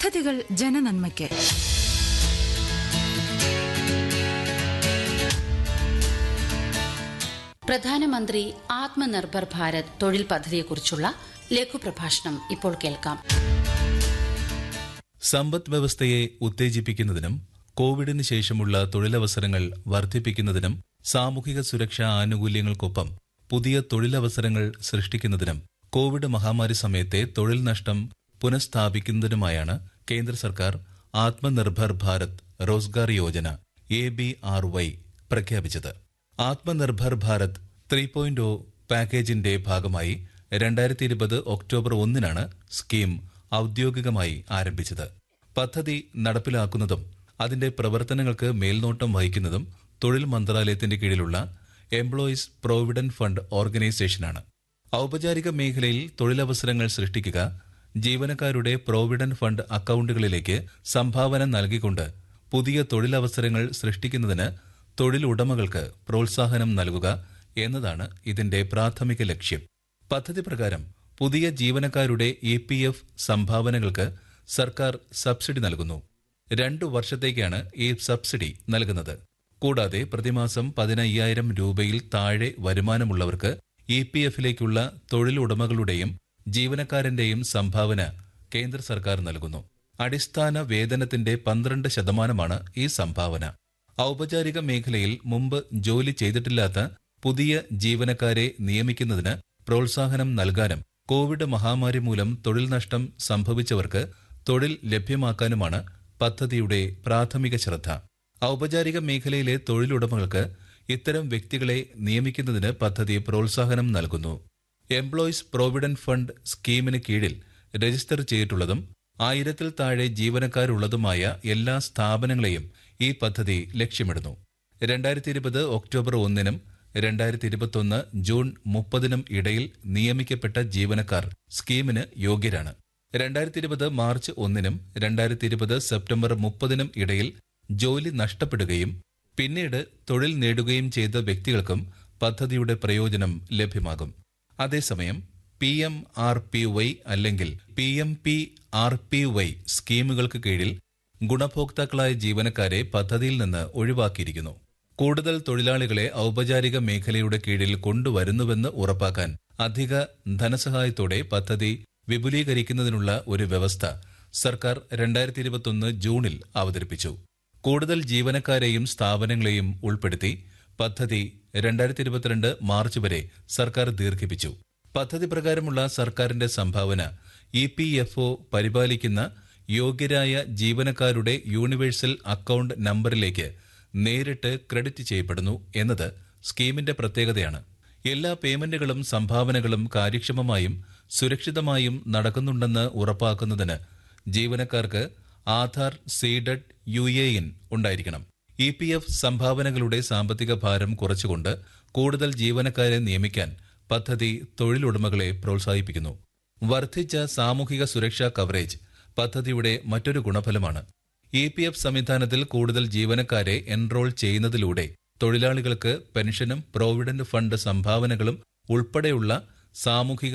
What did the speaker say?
പദ്ധതികൾ ജനനന്മയ്ക്ക് പ്രധാനമന്ത്രി ആത്മനിർഭർ ഭാരത് തൊഴിൽ പദ്ധതിയെക്കുറിച്ചുള്ള ലഘുപ്രഭാഷണം ഇപ്പോൾ കേൾക്കാം സമ്പദ് വ്യവസ്ഥയെ ഉത്തേജിപ്പിക്കുന്നതിനും കോവിഡിന് ശേഷമുള്ള തൊഴിലവസരങ്ങൾ വർദ്ധിപ്പിക്കുന്നതിനും സാമൂഹിക സുരക്ഷാ ആനുകൂല്യങ്ങൾക്കൊപ്പം പുതിയ തൊഴിലവസരങ്ങൾ സൃഷ്ടിക്കുന്നതിനും കോവിഡ് മഹാമാരി സമയത്തെ തൊഴിൽ നഷ്ടം പുനഃസ്ഥാപിക്കുന്നതിനുമായാണ് കേന്ദ്ര സർക്കാർ Atmanirbhar Bharat Rozgar Yojana A B R Y പ്രഖ്യാപിച്ചത് Atmanirbhar Bharat three point O പാക്കേജിന്റെ ഭാഗമായി രണ്ടായിരത്തി ഇരുപത് ഒക്ടോബർ ഒന്നിനാണ് സ്കീം ഔദ്യോഗികമായി ആരംഭിച്ചത് പദ്ധതി നടപ്പിലാക്കുന്നതും അതിന്റെ പ്രവർത്തനങ്ങൾക്ക് മേൽനോട്ടം വഹിക്കുന്നതും തൊഴിൽ മന്ത്രാലയത്തിന്റെ കീഴിലുള്ള എംപ്ലോയീസ് പ്രോവിഡന്റ് ഫണ്ട് ഓർഗനൈസേഷനാണ് ഔപചാരിക മേഖലയിൽ തൊഴിലവസരങ്ങൾ സൃഷ്ടിക്കുക ജീവനക്കാരുടെ പ്രോവിഡന്റ് ഫണ്ട് അക്കൌണ്ടുകളിലേക്ക് സംഭാവന നൽകിക്കൊണ്ട് പുതിയ തൊഴിലവസരങ്ങൾ സൃഷ്ടിക്കുന്നതിന് തൊഴിലുടമകൾക്ക് പ്രോത്സാഹനം നൽകുക എന്നതാണ് ഇതിന്റെ പ്രാഥമിക ലക്ഷ്യം പദ്ധതി പ്രകാരം പുതിയ ജീവനക്കാരുടെ ഇ പി എഫ് സംഭാവനകൾക്ക് സർക്കാർ സബ്സിഡി നൽകുന്നു രണ്ടു വർഷത്തേക്കാണ് ഈ സബ്സിഡി നൽകുന്നത് കൂടാതെ പ്രതിമാസം പതിനയ്യായിരം രൂപയിൽ താഴെ വരുമാനമുള്ളവർക്ക് ഇ പി എഫിലേക്കുള്ള തൊഴിലുടമകളുടെയും ജീവനക്കാരന്റെയും സംഭാവന കേന്ദ്ര സർക്കാർ നൽകുന്നു അടിസ്ഥാന വേതനത്തിന്റെ പന്ത്രണ്ട് ശതമാനമാണ് ഈ സംഭാവന ഔപചാരിക മേഖലയിൽ മുമ്പ് ജോലി ചെയ്തിട്ടില്ലാത്ത പുതിയ ജീവനക്കാരെ നിയമിക്കുന്നതിന് പ്രോത്സാഹനം നൽകാനും കോവിഡ് മഹാമാരി മൂലം തൊഴിൽ നഷ്ടം സംഭവിച്ചവർക്ക് തൊഴിൽ ലഭ്യമാക്കാനുമാണ് പദ്ധതിയുടെ പ്രാഥമിക ശ്രദ്ധ ഔപചാരിക മേഖലയിലെ തൊഴിലുടമകൾക്ക് ഇത്തരം വ്യക്തികളെ നിയമിക്കുന്നതിന് പദ്ധതി പ്രോത്സാഹനം നൽകുന്നു എംപ്ലോയീസ് പ്രോവിഡന്റ് ഫണ്ട് സ്കീമിന് കീഴിൽ രജിസ്റ്റർ ചെയ്തിട്ടുള്ളതും ആയിരത്തിൽ താഴെ ജീവനക്കാരുള്ളതുമായ എല്ലാ സ്ഥാപനങ്ങളെയും ഈ പദ്ധതി ലക്ഷ്യമിടുന്നു രണ്ടായിരത്തി ഇരുപത് ഒക്ടോബർ ഒന്നിനും രണ്ടായിരത്തി ഇരുപത്തൊന്ന് ജൂൺ മുപ്പതിനും ഇടയിൽ നിയമിക്കപ്പെട്ട ജീവനക്കാർ സ്കീമിന് യോഗ്യരാണ് രണ്ടായിരത്തി ഇരുപത് മാർച്ച് ഒന്നിനും രണ്ടായിരത്തി ഇരുപത് സെപ്റ്റംബർ മുപ്പതിനും ഇടയിൽ ജോലി നഷ്ടപ്പെടുകയും പിന്നീട് തൊഴിൽ നേടുകയും ചെയ്ത വ്യക്തികൾക്കും പദ്ധതിയുടെ പ്രയോജനം ലഭ്യമാകും അതേസമയം P M R P Y അല്ലെങ്കിൽ P M P R P Y സ്കീമുകൾക്ക് കീഴിൽ ഗുണഭോക്താക്കളായ ജീവനക്കാരെ പദ്ധതിയിൽ നിന്ന് ഒഴിവാക്കിയിരിക്കുന്നു കൂടുതൽ തൊഴിലാളികളെ ഔപചാരിക മേഖലയുടെ കീഴിൽ കൊണ്ടുവരുന്നുവെന്ന് ഉറപ്പാക്കാൻ അധിക ധനസഹായത്തോടെ പദ്ധതി വിപുലീകരിക്കുന്നതിനുള്ള ഒരു വ്യവസ്ഥ സർക്കാർ രണ്ടായിരത്തി ഇരുപത്തൊന്ന് ജൂണിൽ അവതരിപ്പിച്ചു കൂടുതൽ ജീവനക്കാരെയും സ്ഥാപനങ്ങളെയും ഉൾപ്പെടുത്തി പദ്ധതി രണ്ടായിരത്തി ഇരുപത്തിരണ്ട് മാർച്ച് വരെ സർക്കാർ ദീർഘിപ്പിച്ചു പദ്ധതി പ്രകാരമുള്ള സർക്കാരിന്റെ സംഭാവന ഇ പി എഫ് ഒ പരിപാലിക്കുന്ന യോഗ്യരായ ജീവനക്കാരുടെ യൂണിവേഴ്സൽ അക്കൌണ്ട് നമ്പറിലേക്ക് നേരിട്ട് ക്രെഡിറ്റ് ചെയ്യപ്പെടുന്നു എന്നത് സ്കീമിന്റെ പ്രത്യേകതയാണ് എല്ലാ പേയ്മെന്റുകളും സംഭാവനകളും കാര്യക്ഷമമായും സുരക്ഷിതമായും നടക്കുന്നുണ്ടെന്ന് ഉറപ്പാക്കുന്നതിന് ജീവനക്കാർക്ക് Aadhaar seeded U A N ഉണ്ടായിരിക്കണം ഇ പി എഫ് സംഭാവനകളുടെ സാമ്പത്തിക ഭാരം കുറച്ചുകൊണ്ട് കൂടുതൽ ജീവനക്കാരെ നിയമിക്കാൻ പദ്ധതി തൊഴിലുടമകളെ പ്രോത്സാഹിപ്പിക്കുന്നു വർദ്ധിച്ച സാമൂഹിക സുരക്ഷാ കവറേജ് പദ്ധതിയുടെ മറ്റൊരു ഗുണഫലമാണ് ഇ പി എഫ് സംവിധാനത്തിൽ കൂടുതൽ ജീവനക്കാരെ എൻറോൾ ചെയ്യുന്നതിലൂടെ തൊഴിലാളികൾക്ക് പെൻഷനും പ്രോവിഡന്റ് ഫണ്ട് സംഭാവനകളും ഉൾപ്പെടെയുള്ള സാമൂഹിക